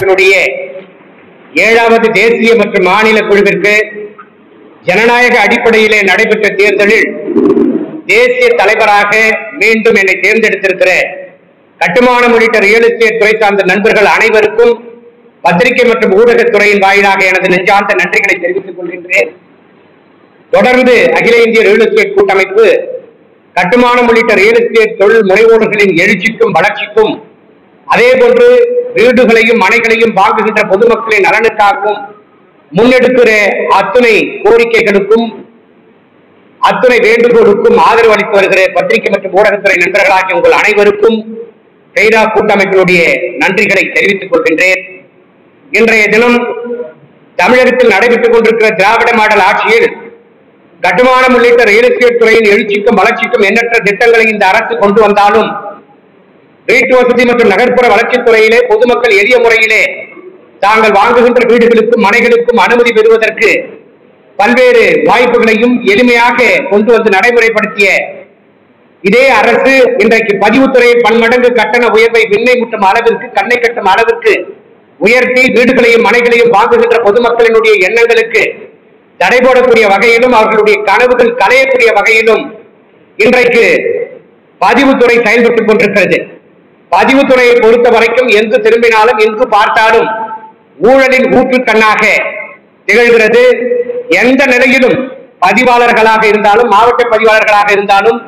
கூட்டமைப்பினுடைய ஏழாவது தேசிய மற்றும் மாநில குழுவிற்கு ஜனநாயக அடிப்படையிலே நடைபெற்ற தேர்தலில் தேசிய தலைவராக மீண்டும் என்னை தேர்ந்தெடுத்திருக்கிற கட்டுமானம் உள்ளிட்ட ரியல் எஸ்டேட் துறை சார்ந்த நண்பர்கள் அனைவருக்கும் பத்திரிகை மற்றும் ஊடகத்துறையின் வாயிலாக எனது நெஞ்சார்ந்த நன்றிகளை தெரிவித்துக் கொள்கின்றேன் தொடர்ந்து அகில இந்திய ரியல் எஸ்டேட் கூட்டமைப்பு கட்டுமானம் உள்ளிட்ட ரியல் எஸ்டேட் தொழில் முனைவோர்களின் எழுச்சிக்கும் வளர்ச்சிக்கும் அதே போன்று வீடுகளையும் மனைகளையும் வாங்குகின்ற பொதுமக்களின் நலனுக்காகவும் முன்னெடுக்கிற அத்துணை கோரிக்கைகளுக்கும் அத்துணை வேண்டுகோளுக்கும் ஆதரவு அளித்து வருகிற பத்திரிகை மற்றும் ஊடகத்துறை நண்பர்களாகிய உங்கள் அனைவருக்கும் பெய்ரா கூட்டமைப்பினுடைய நன்றிகளை தெரிவித்துக் கொள்கின்றேன் இன்றைய தினம் தமிழகத்தில் நடைபெற்றுக் கொண்டிருக்கிற திராவிட மாடல் ஆட்சியில் கட்டுமானம் உள்ளிட்ட ரியல் எஸ்டேட் துறையின் எழுச்சிக்கும் வளர்ச்சிக்கும் எண்ணற்ற திட்டங்களை இந்த அரசு கொண்டு வந்தாலும் வீட்டு வசதி மற்றும் நகர்ப்புற வளர்ச்சித் துறையிலே பொதுமக்கள் எளிய முறையிலே தாங்கள் வாங்குகின்ற வீடுகளுக்கும் மனைகளுக்கும் அனுமதி பெறுவதற்கு பல்வேறு வாய்ப்புகளையும் எளிமையாக கொண்டு வந்து நடைமுறைப்படுத்திய இதே அரசு இன்றைக்கு பதிவுத்துறை பன்மடங்கு கட்டண உயர்வை விண்ணை முட்டும் அளவிற்கு கண்ணை கட்டும் அளவிற்கு உயர்த்தி வீடுகளையும் மனைகளையும் வாங்குகின்ற பொதுமக்களினுடைய எண்ணங்களுக்கு தடை போடக்கூடிய வகையிலும் அவர்களுடைய கனவுகள் களையக்கூடிய வகையிலும் இன்றைக்கு பதிவுத்துறை செயல்பட்டுக் கொண்டிருக்கிறது பதிவுத்துறையை பொறுத்த வரைக்கும் எங்கு திரும்பினாலும் எங்கு பார்த்தாலும் ஊழலின் ஊற்றுக்கண்ணாக திகழ்கிறது எந்த நிலையிலும் பதிவாளர்களாக இருந்தாலும் மாவட்ட பதிவாளர்களாக இருந்தாலும்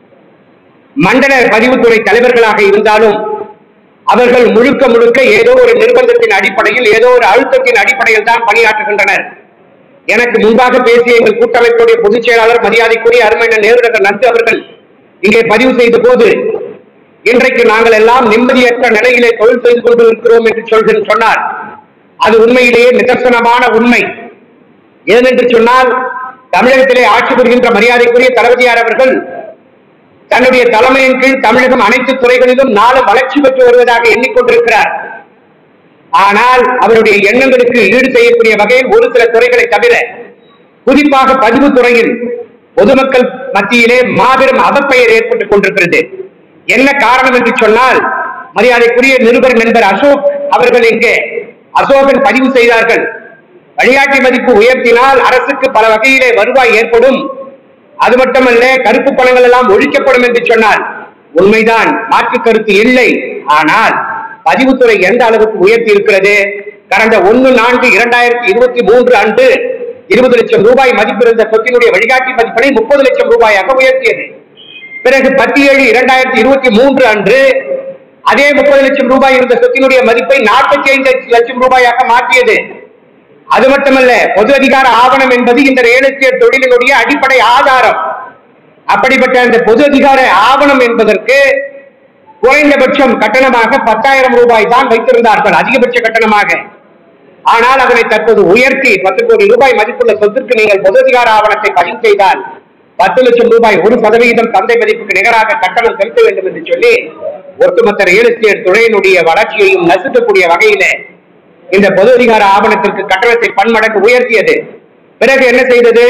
மண்டல பதிவுத்துறை தலைவர்களாக இருந்தாலும் அவர்கள் முழுக்க முழுக்க ஏதோ ஒரு நிர்பந்தத்தின் அடிப்படையில் ஏதோ ஒரு அழுத்தத்தின் அடிப்படையில் தான் பணியாற்றுகின்றனர் எனக்கு முன்பாக பேசிய எங்கள் கூட்டமைப்புடைய பொதுச் செயலாளர் மரியாதைக்குரிய அருமையான நேருடர் நந்து அவர்கள் இங்கே பதிவு செய்த போது இன்றைக்கு நாங்கள் எல்லாம் நிம்மதியற்ற நிலையிலே தொழில் செய்து கொண்டு இருக்கிறோம் என்று சொல்கிறேன் சொன்னார் அது உண்மையிலேயே நிதர்சனமான உண்மை ஏனென்று சொன்னால் தமிழகத்திலே ஆட்சி புரிகின்ற மரியாதைக்குரிய தளபதியார் அவர்கள் தன்னுடைய தலைமையின் கீழ் தமிழகம் அனைத்து துறைகளிலும் நாளும் வளர்ச்சி பெற்று வருவதாக எண்ணிக்கொண்டிருக்கிறார் ஆனால் அவருடைய எண்ணங்களுக்கு ஈடு செய்யக்கூடிய வகையில் ஒரு சில துறைகளை தவிர குறிப்பாக பதிவு துறையில் பொதுமக்கள் மத்தியிலே மாபெரும் அவப்பெயர் ஏற்பட்டுக் கொண்டிருக்கிறது என்ன காரணம் என்று சொன்னால் மரியாதைக்குரிய நிருபர் நண்பர் அசோக் அவர்கள் இங்கே அசோகன் பதிவு செய்தார்கள் வழிகாட்டி மதிப்பு உயர்த்தினால் அரசுக்கு பல வகையிலே வருவாய் ஏற்படும் அது மட்டுமல்ல கருப்பு பணங்கள் எல்லாம் ஒழிக்கப்படும் என்று சொன்னார் உண்மைதான் மாற்று கருத்து இல்லை ஆனால் பதிவுத்துறை எந்த அளவுக்கு உயர்த்தி இருக்கிறது கடந்த ஒன்னு நான்கு இரண்டாயிரத்தி இருபத்தி மூன்று அன்று இருபது லட்சம் ரூபாய் மதிப்பிருந்த சொத்தினுடைய வழிகாட்டி மதிப்பினை முப்பது லட்சம் ரூபாயாக உயர்த்தியது பிறகு பத்து ஏழு இரண்டாயிரத்தி இருபத்தி மூன்று அன்று அதே முப்பது லட்சம் ரூபாய் இருந்த சொத்தினுடைய மதிப்பை நாற்பத்தி ஐந்து லட்சம் ரூபாயாக மாற்றியது அது மட்டுமல்ல பொது அதிகார ஆவணம் என்பது இந்த ரியல் எஸ்டேட் தொழிலினுடைய அடிப்படை ஆதாரம் அப்படிப்பட்ட அந்த பொது அதிகார ஆவணம் என்பதற்கு குறைந்தபட்சம் கட்டணமாக பத்தாயிரம் ரூபாய் தான் வைத்திருந்தார்கள் அதிகபட்ச கட்டணமாக ஆனால் அதனை தற்போது உயர்த்தி பத்து கோடி ரூபாய் மதிப்புள்ள சொத்துக்கு நீங்கள் பொது அதிகார ஆவணத்தை பதிவு செய்தால் பத்து லட்சம் ரூபாய் ஒரு சதவிகிதம் சந்தை மதிப்புக்கு நிகராக கட்டணம் செலுத்த வேண்டும் என்று சொல்லி ஒட்டுமொத்த ரியல் எஸ்டேட் துறையினுடைய வளர்ச்சியையும் நசுக்கக்கூடிய வகையில இந்த பொது அதிகார ஆவணத்திற்கு கட்டணத்தை பன்மடங்கு உயர்த்தியது பிறகு என்ன செய்தது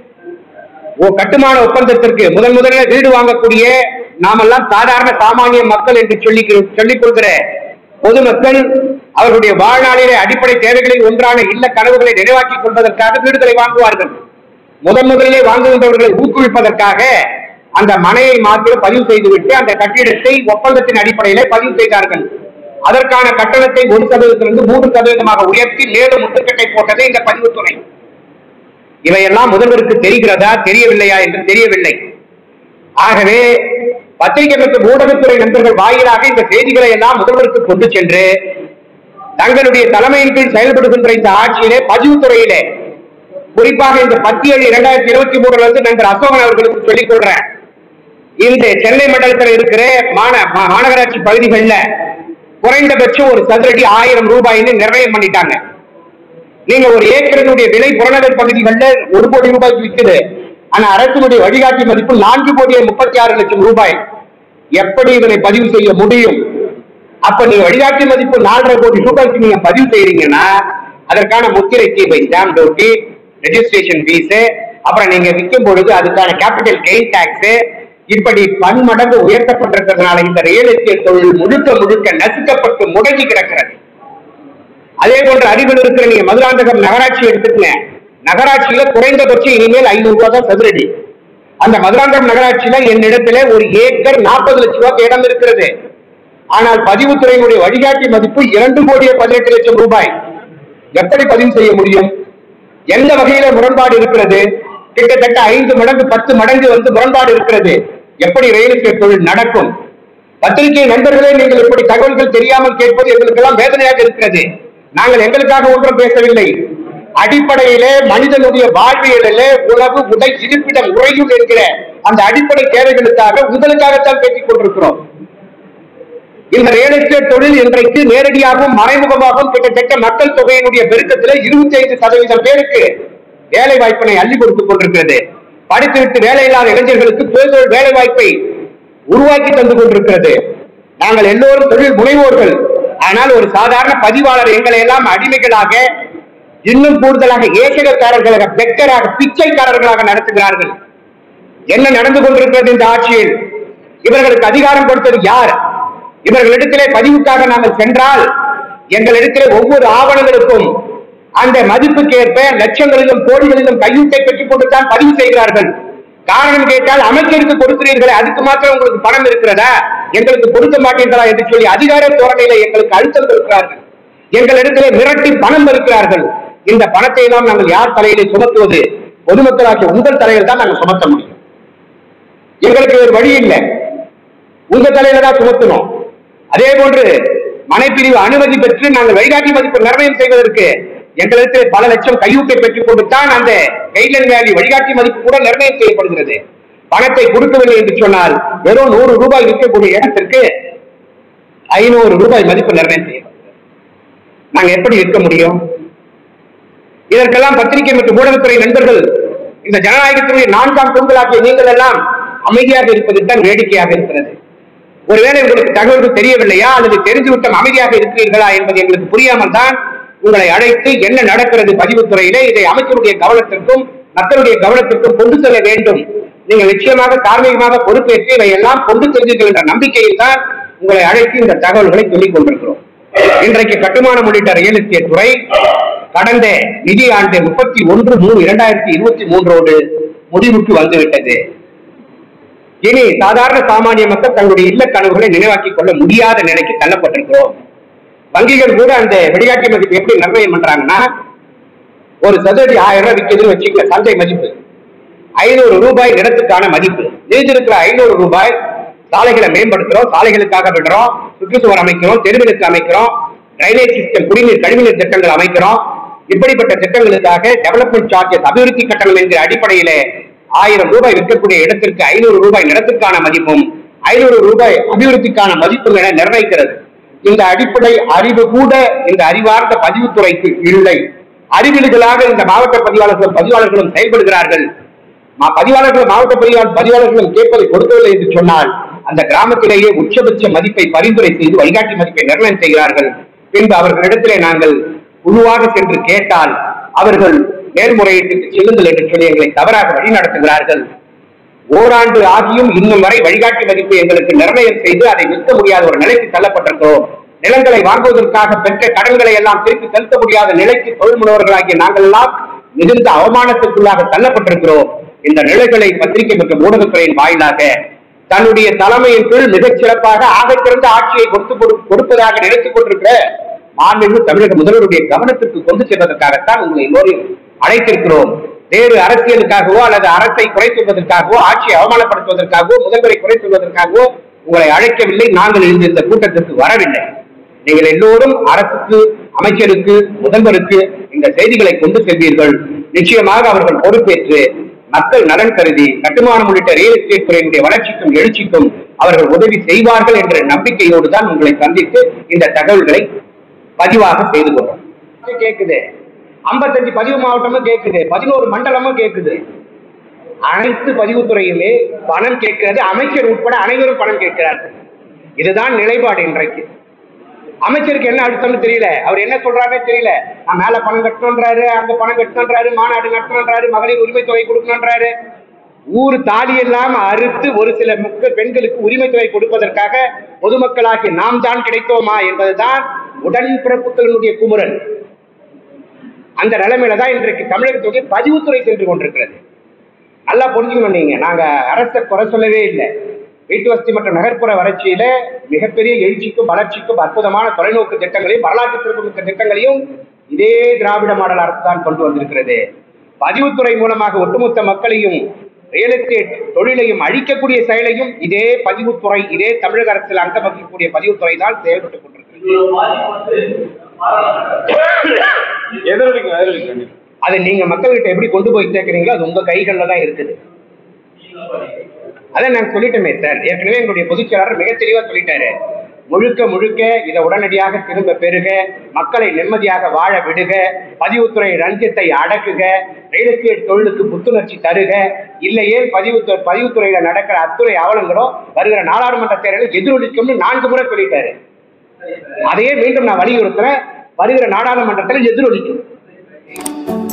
ஓ கட்டுமான ஒப்பந்தத்திற்கு முதன் முதலில் வீடு வாங்கக்கூடிய நாமெல்லாம் சாதாரண சாமானிய மக்கள் என்று சொல்லி சொல்லிக் கொள்கிற பொதுமக்கள் அவர்களுடைய வாழ்நாளிலே அடிப்படை தேவைகளில் ஒன்றான இல்ல கனவுகளை நிறைவாக்கிக் கொள்வதற்காக வீடுகளை வாங்குவார்கள் முதன் முதலிலே வாங்குகின்றவர்களை ஊக்குவிப்பதற்காக அந்த மனையை மாத்திரம் பதிவு செய்துவிட்டு அந்த கட்டிடத்தை ஒப்பந்தத்தின் அடிப்படையிலே பதிவு செய்தார்கள் அதற்கான கட்டணத்தை ஒரு சதவீதத்திலிருந்து மூன்று சதவீதமாக உயர்த்தி மேலும் முட்டுக்கட்டை போட்டது இந்த பதிவுத்துறை இவையெல்லாம் முதல்வருக்கு தெரிகிறதா தெரியவில்லையா என்று தெரியவில்லை ஆகவே பத்திரிகை மற்றும் ஊடகத்துறை நண்பர்கள் வாயிலாக இந்த செய்திகளை எல்லாம் முதல்வருக்கு கொண்டு சென்று தங்களுடைய தலைமையின் கீழ் செயல்படுகின்ற இந்த ஆட்சியிலே பதிவுத்துறையிலே குறிப்பாக இந்த பத்து ஏழு இரண்டாயிரத்தி இருபத்தி மூணுல இருந்து நண்பர் அசோகன் அவர்களுக்கு சொல்லிக் கொள்றேன் இந்த சென்னை மண்டலத்தில் இருக்கிற மாந- மா- மாநகராட்சி பகுதிகளில் குறைந்தபட்சம் ஒரு சதுரடி ஆயிரம் ரூபாய்னு நிர்ணயம் பண்ணிட்டாங்க நீங்க ஒரு ஏக்கரினுடைய விலை புறநகர் பகுதிகளில் ஒரு கோடி ரூபாய்க்கு விற்குது ஆனா அரசினுடைய வழிகாட்டி மதிப்பு நான்கு கோடியே முப்பத்தி ஆறு லட்சம் ரூபாய் எப்படி இதனை பதிவு செய்ய முடியும் அப்ப நீங்க வழிகாட்டி மதிப்பு நாலரை கோடி ரூபாய்க்கு நீங்க பதிவு செய்யறீங்கன்னா அதற்கான முத்திரை தீபை ஸ்டாம்ப் டியூட்டி ரெஜிஸ்ட்ரேஷன் ஃபீஸ் அப்புறம் நீங்க விற்கும் பொழுது அதுக்கான கேபிட்டல் கெயின் டாக்ஸ் இப்படி பன்மடங்கு உயர்த்தப்பட்டிருக்கிறதுனால இந்த ரியல் எஸ்டேட் தொழில் முழுக்க முழுக்க நசுக்கப்பட்டு முடங்கி கிடக்கிறது அதே போன்ற அருகில் இருக்கிற நீங்க மதுராந்தகம் நகராட்சி எடுத்துக்கங்க நகராட்சியில குறைந்தபட்சம் இனிமேல் ஐநூறு ரூபாய் தான் சதுரடி அந்த மதுராந்தகம் நகராட்சியில என்னிடத்துல ஒரு ஏக்கர் நாற்பது லட்சம் ரூபாய்க்கு இடம் இருக்கிறது ஆனால் பதிவுத்துறையினுடைய வழிகாட்டி மதிப்பு இரண்டு கோடியே பதினெட்டு லட்சம் ரூபாய் எப்படி பதிவு செய்ய முடியும் எந்த வகையில முரண்பாடு இருக்கிறது கிட்டத்தட்ட ஐந்து மடங்கு பத்து மடங்கு வந்து முரண்பாடு இருக்கிறது எப்படி ரயில் எஸ்டேட் தொழில் நடக்கும் பத்திரிகை நண்பர்களே நீங்கள் இப்படி தகவல்கள் தெரியாமல் கேட்பது எங்களுக்கெல்லாம் வேதனையாக இருக்கிறது நாங்கள் எங்களுக்காக ஒன்றும் பேசவில்லை அடிப்படையிலே மனிதனுடைய வாழ்வியலிலே உணவு உடை இருப்பிடம் உறையுள் என்கிற அந்த அடிப்படை தேவைகளுக்காக உங்களுக்காகத்தான் பேசிக் கொண்டிருக்கிறோம் இந்த ரியல் எஸ்டேட் தொழில் இன்றைக்கு நேரடியாகவும் மறைமுகமாகவும் கிட்டத்தட்ட மக்கள் தொகையினுடைய பெருக்கத்தில் இருபத்தி ஐந்து சதவீதம் பேருக்கு வேலை வாய்ப்பினை அள்ளி கொடுத்துக் கொண்டிருக்கிறது படித்துவிட்டு வேலை இல்லாத இளைஞர்களுக்கு தொழில் வேலை வாய்ப்பை உருவாக்கி தந்து கொண்டிருக்கிறது நாங்கள் எல்லோரும் தொழில் முனைவோர்கள் ஆனால் ஒரு சாதாரண பதிவாளர் எங்களை எல்லாம் அடிமைகளாக இன்னும் கூடுதலாக ஏசகக்காரர்களாக பெக்கராக பிச்சைக்காரர்களாக நடத்துகிறார்கள் என்ன நடந்து கொண்டிருக்கிறது இந்த ஆட்சியில் இவர்களுக்கு அதிகாரம் கொடுத்தது யார் இவர்களிடத்திலே பதிவுக்காக நாங்கள் சென்றால் எங்களிடத்திலே ஒவ்வொரு ஆவணங்களுக்கும் அந்த மதிப்புக்கேற்ப லட்சங்களிலும் கோடிகளிலும் கையூட்டை பெற்றுக் கொண்டு தான் பதிவு செய்கிறார்கள் காரணம் கேட்டால் அமைச்சருக்கு கொடுக்கிறீர்களே அதுக்கு மாத்திரம் உங்களுக்கு பணம் இருக்கிறதா எங்களுக்கு கொடுக்க மாட்டீர்களா என்று சொல்லி அதிகார தோரணையில எங்களுக்கு அழுத்தம் இருக்கிறார்கள் எங்களிடத்திலே மிரட்டி பணம் இருக்கிறார்கள் இந்த பணத்தை எல்லாம் நாங்கள் யார் தலையிலே சுமத்துவது பொதுமக்களாகிய உங்கள் தலையில் தான் நாங்கள் சுமத்த முடியும் எங்களுக்கு வேறு வழி இல்லை உங்க தலையில தான் சுமத்தணும் அதே போன்று மனைப்பிரிவு அனுமதி பெற்று நாங்கள் வழிகாட்டி மதிப்பு நிர்ணயம் செய்வதற்கு எங்களிடத்தில் பல லட்சம் கையூட்டை பெற்றுக் கொண்டு தான் அந்த கைட்லைன் வேல்யூ வழிகாட்டி மதிப்பு கூட நிர்ணயம் செய்யப்படுகிறது பணத்தை கொடுக்கவில்லை என்று சொன்னால் வெறும் நூறு ரூபாய் விற்கக்கூடிய இடத்திற்கு ஐநூறு ரூபாய் மதிப்பு நிர்ணயம் செய்யப்படுகிறது நாங்க எப்படி விற்க முடியும் இதற்கெல்லாம் பத்திரிகை மற்றும் ஊடகத்துறை நண்பர்கள் இந்த ஜனநாயகத்துடைய நான்காம் தூண்களாகிய நீங்கள் எல்லாம் அமைதியாக இருப்பது தான் வேடிக்கையாக இருக்கிறது ஒருவேளை உங்களுக்கு தகவல்கள் தெரியவில்லையா அல்லது தெரிந்துவிட்டம் அமைதியாக இருக்கிறீர்களா என்பது எங்களுக்கு புரியாமல் தான் உங்களை அழைத்து என்ன நடக்கிறது பதிவுத்துறையிலே இதை அமைச்சருடைய கவனத்திற்கும் மக்களுடைய கவனத்திற்கும் கொண்டு செல்ல வேண்டும் நீங்கள் நிச்சயமாக தார்மீகமாக பொறுப்பேற்று இவை எல்லாம் கொண்டு செல்வீர்கள் என்ற நம்பிக்கையில் தான் உங்களை அழைத்து இந்த தகவல்களை சொல்லிக் கொண்டிருக்கிறோம் இன்றைக்கு கட்டுமானம் உள்ளிட்ட ரியல் எஸ்டேட் துறை கடந்த நிதி ஆண்டு முப்பத்தி ஒன்று மூணு இரண்டாயிரத்தி இருபத்தி மூன்றோடு முடிவுக்கு வந்துவிட்டது இனி சாதாரண சாமானிய மக்கள் தங்களுடைய இல்ல கனவுகளை நினைவாக்கிக் கொள்ள முடியாத நிலைக்கு தள்ளப்பட்டிருக்கிறோம் வங்கிகள் கூட அந்த வெளியாட்டி மதிப்பு எப்படி நிர்ணயம் பண்றாங்கன்னா ஒரு சதுரடி ஆயிரம் ரூபாய் விற்கிதுன்னு வச்சுக்கல சந்தை மதிப்பு ஐநூறு ரூபாய் நிலத்துக்கான மதிப்பு மீதி இருக்கிற ஐநூறு ரூபாய் சாலைகளை மேம்படுத்துறோம் சாலைகளுக்காக விடுறோம் சுற்றுச்சுவர் அமைக்கிறோம் தெருவிலுக்கு அமைக்கிறோம் டிரைனேஜ் சிஸ்டம் குடிநீர் கழிவுநீர் திட்டங்கள் அமைக்கிறோம் இப்படிப்பட்ட திட்டங்களுக்காக டெவலப்மெண்ட் சார்ஜஸ் அபிவிருத்தி கட்டணம் என்கிற அடிப்படையிலே ஆயிரம் ரூபாய் விற்கக்கூடிய இடத்திற்கு ஐநூறு ரூபாய் நிலத்துக்கான மதிப்பும் ஐநூறு ரூபாய் அபிவிருத்திக்கான மதிப்பும் என நிர்ணயிக்கிறது இந்த அடிப்படை அறிவு கூட இந்த அறிவார்ந்த பதிவுத்துறைக்கு இல்லை அறிவிலிகளாக இந்த மாவட்ட பதிவாளர்களும் பதிவாளர்களும் செயல்படுகிறார்கள் மா- பதிவாளர்கள் மாவட்ட பதிவாளர் பதிவாளர்களும் கேட்பதை கொடுக்கவில்லை என்று சொன்னால் அந்த கிராமத்திலேயே உச்சபட்ச மதிப்பை பரிந்துரை செய்து வழிகாட்டி மதிப்பை நிர்ணயம் செய்கிறார்கள் பின்பு அவர்களிடத்திலே நாங்கள் குழுவாக சென்று கேட்டால் அவர்கள் மேல்முறையீட்டுக்கு செல்லுங்கள் என்று சொல்லி எங்களை தவறாக வழிநடத்துகிறார்கள் ஓராண்டு ஆகியும் இன்னும் வரை வழிகாட்டி மதிப்பு எங்களுக்கு நிர்ணயம் செய்து அதை விற்க முடியாத ஒரு நிலைக்கு தள்ளப்பட்டிருக்கிறோம் நிலங்களை வாங்குவதற்காக பெற்ற கடன்களை எல்லாம் திருப்பி செலுத்த முடியாத நிலைக்கு தொழில் முனைவர்களாகிய நாங்கள் எல்லாம் மிகுந்த அவமானத்துக்குள்ளாக தள்ளப்பட்டிருக்கிறோம் இந்த நிலைகளை பத்திரிகை மற்றும் ஊடகத்துறையின் வாயிலாக தன்னுடைய தலைமையின் கீழ் மிகச் சிறப்பாக ஆகச்சிறந்த ஆட்சியை கொடுத்து கொடு- கொடுப்பதாக நினைத்துக் கொண்டிருக்கிற மாண்புமிகு தமிழக முதல்வருடைய கவனத்திற்கு கொண்டு செல்வதற்காகத்தான் உங்களை எல்லோரையும் அழைத்திருக்கிறோம் வேறு அரசியலுக்காகவோ அல்லது அரசை குறை சொல்வதற்காகவோ ஆட்சியை அவமானப்படுத்துவதற்காகவோ முதல்வரை குறை சொல்வதற்காகவோ உங்களை அழைக்கவில்லை நாங்கள் இந்த இந்த கூட்டத்திற்கு வரவில்லை நீங்கள் எல்லோரும் அரசுக்கு அமைச்சருக்கு முதல்வருக்கு இந்த செய்திகளை கொண்டு செல்வீர்கள் நிச்சயமாக அவர்கள் பொறுப்பேற்று மக்கள் நலன் கருதி கட்டுமானம் உள்ளிட்ட ரியல் எஸ்டேட் துறையினுடைய வளர்ச்சிக்கும் எழுச்சிக்கும் அவர்கள் உதவி செய்வார்கள் என்ற நம்பிக்கையோடு தான் உங்களை சந்தித்து இந்த தகவல்களை பதிவாக செய்து கொள்றோம் கேக்குது ஐம்பத்தஞ்சு பதிவு மாவட்டமும் கேக்குது பதினோரு மண்டலமும் கேக்குது அனைத்து பதிவுத்துறையுமே பணம் கேட்கிறது அமைச்சர் உட்பட அனைவரும் பணம் கேட்கிறார்கள் இதுதான் நிலைப்பாடு இன்றைக்கு அமைச்சருக்கு என்ன அழுத்தம்னு தெரியல அவர் என்ன சொல்றாருன்னு தெரியல நான் மேல பணம் கட்டணுன்றாரு அங்க பணம் கட்டணுன்றாரு மாநாடு நடத்தணுன்றாரு மகளிர் உரிமை தொகை கொடுக்கணுன்றாரு ஊர் தாலி எல்லாம் அறுத்து ஒரு சில முக்க பெண்களுக்கு உரிமை தொகை கொடுப்பதற்காக பொதுமக்களாகிய நாம் தான் கிடைத்தோமா என்பதுதான் உடன்பிறப்புகளினுடைய குமுறல் அந்த நிலைமையில தான் இன்றைக்கு தமிழகத்துடைய பதிவுத்துறை சென்று கொண்டிருக்கிறது நல்லா புரிஞ்சுக்கணும் நீங்க நாங்க அரசை குறை சொல்லவே இல்லை வீட்டு வசதி மற்றும் நகர்ப்புற வளர்ச்சியில மிகப்பெரிய எழுச்சிக்கும் வளர்ச்சிக்கும் அற்புதமான தொலைநோக்கு திட்டங்களையும் வரலாற்று சிறப்புமிக்க திட்டங்களையும் இதே திராவிட மாடல் அரசு தான் கொண்டு வந்திருக்கிறது பதிவுத்துறை மூலமாக ஒட்டுமொத்த மக்களையும் ரியல் எஸ்டேட் தொழிலையும் அழிக்கக்கூடிய செயலையும் இதே பதிவுத்துறை இதே தமிழக அரசில் அங்கம் வகிக்கக்கூடிய பதிவுத்துறை தான் செயல்பட்டுக் கொண்டிருக்கிறது இது ஒரு பாதிப்பு வந்து பாராளுமன்ற எதிரொலிக்கும் எதிரொலிக்கும் அதை நீங்க மக்கள்கிட்ட எப்படி கொண்டு போய் சேர்க்கிறீங்களோ அது உங்க கைகள்ல தான் இருக்குது அதான் நான் சொல்லிட்டேனே சார் ஏற்கனவே எங்களுடைய பொதுச் செயலாளர் மிக தெளிவா சொல்லிட்டாரு முழுக்க முழுக்க இதை உடனடியாக திரும்ப பெறுக மக்களை நிம்மதியாக வாழ விடுக பதிவுத்துறை ரஞ்சத்தை அடக்குக ரியல் எஸ்டேட் தொழிலுக்கு புத்துணர்ச்சி தருக இல்லையே பதிவுத்துறை பதிவுத்துறையில நடக்கிற அத்துறை அவலங்களும் வருகிற நாடாளுமன்ற தேர்தலில் எதிரொலிக்கும்னு நான்கு முறை சொல்லிட்டாரு அதையே மீண்டும் நான் வலியுறுத்துறேன் வருகிற நாடாளுமன்றத்தில் எதிரொலிக்கும்